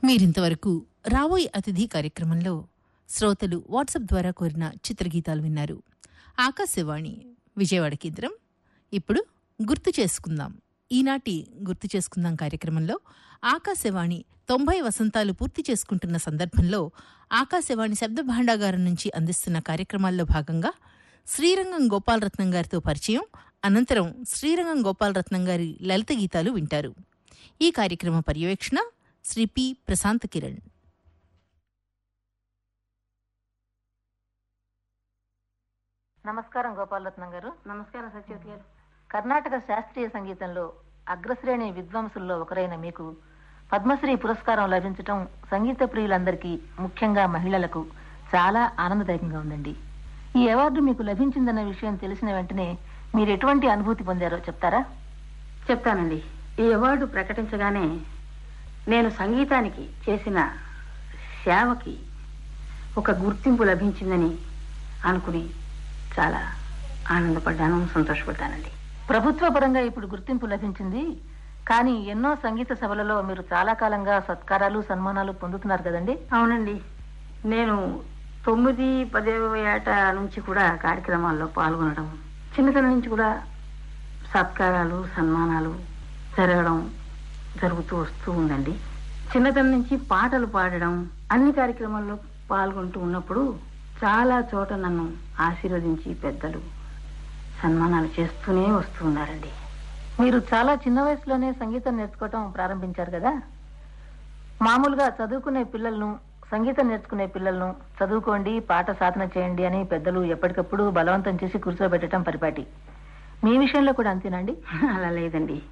మీరింతవరకు రాబోయే అతిథి కార్యక్రమంలో శ్రోతలు వాట్సాప్ ద్వారా కోరిన చిత్రగీతాలు విన్నారు ఆకాశవాణి విజయవాడ కేంద్రం ఇప్పుడు గుర్తు చేసుకుందాం ఈనాటి గుర్తు చేసుకుందాం కార్యక్రమంలో ఆకాశవాణి తొంభై వసంతాలు పూర్తి చేసుకుంటున్న సందర్భంలో ఆకాశవాణి శబ్ద భాండాగారం నుంచి అందిస్తున్న కార్యక్రమాల్లో భాగంగా శ్రీరంగం గోపాలరత్నం గారితో పరిచయం అనంతరం శ్రీరంగం గోపాలరత్నం గారి లలిత గీతాలు వింటారు ఈ కార్యక్రమ పర్యవేక్షణ శ్రీ పి ప్రశాంత్ కిరణ్ నమస్కారం గోపాలరత్నం గారు నమస్కారం సత్యవతి గారు కర్ణాటక శాస్త్రీయ సంగీతంలో అగ్రశ్రేణి విద్వాంసుల్లో ఒకరైన మీకు పద్మశ్రీ పురస్కారం లభించటం సంగీత ప్రియులందరికీ ముఖ్యంగా మహిళలకు చాలా ఆనందదాయకంగా ఉందండి ఈ అవార్డు మీకు లభించిందన్న విషయం తెలిసిన వెంటనే మీరు ఎటువంటి అనుభూతి పొందారో చెప్తారా చెప్తానండి ఈ అవార్డు ప్రకటించగానే నేను సంగీతానికి చేసిన సేవకి ఒక గుర్తింపు లభించిందని అనుకుని చాలా ఆనందపడ్డాను సంతోషపడ్డానండి ప్రభుత్వ పరంగా ఇప్పుడు గుర్తింపు లభించింది కానీ ఎన్నో సంగీత సభలలో మీరు చాలా కాలంగా సత్కారాలు సన్మానాలు పొందుతున్నారు కదండి అవునండి నేను తొమ్మిది పదేవ ఏట నుంచి కూడా కార్యక్రమాల్లో పాల్గొనడం చిన్నతనం నుంచి కూడా సత్కారాలు సన్మానాలు జరగడం జరుగుతూ వస్తూ ఉందండి చిన్నతనం నుంచి పాటలు పాడడం అన్ని కార్యక్రమాల్లో పాల్గొంటూ ఉన్నప్పుడు చాలా చోట నన్ను ఆశీర్వదించి పెద్దలు సన్మానాలు చేస్తూనే వస్తూ ఉన్నారండి మీరు చాలా చిన్న వయసులోనే సంగీతం నేర్చుకోవటం ప్రారంభించారు కదా మామూలుగా చదువుకునే పిల్లలను సంగీతం నేర్చుకునే పిల్లలను చదువుకోండి పాట సాధన చేయండి అని పెద్దలు ఎప్పటికప్పుడు బలవంతం చేసి కూర్చోబెట్టడం పరిపాటి మీ విషయంలో కూడా అంతేనండి అలా లేదండి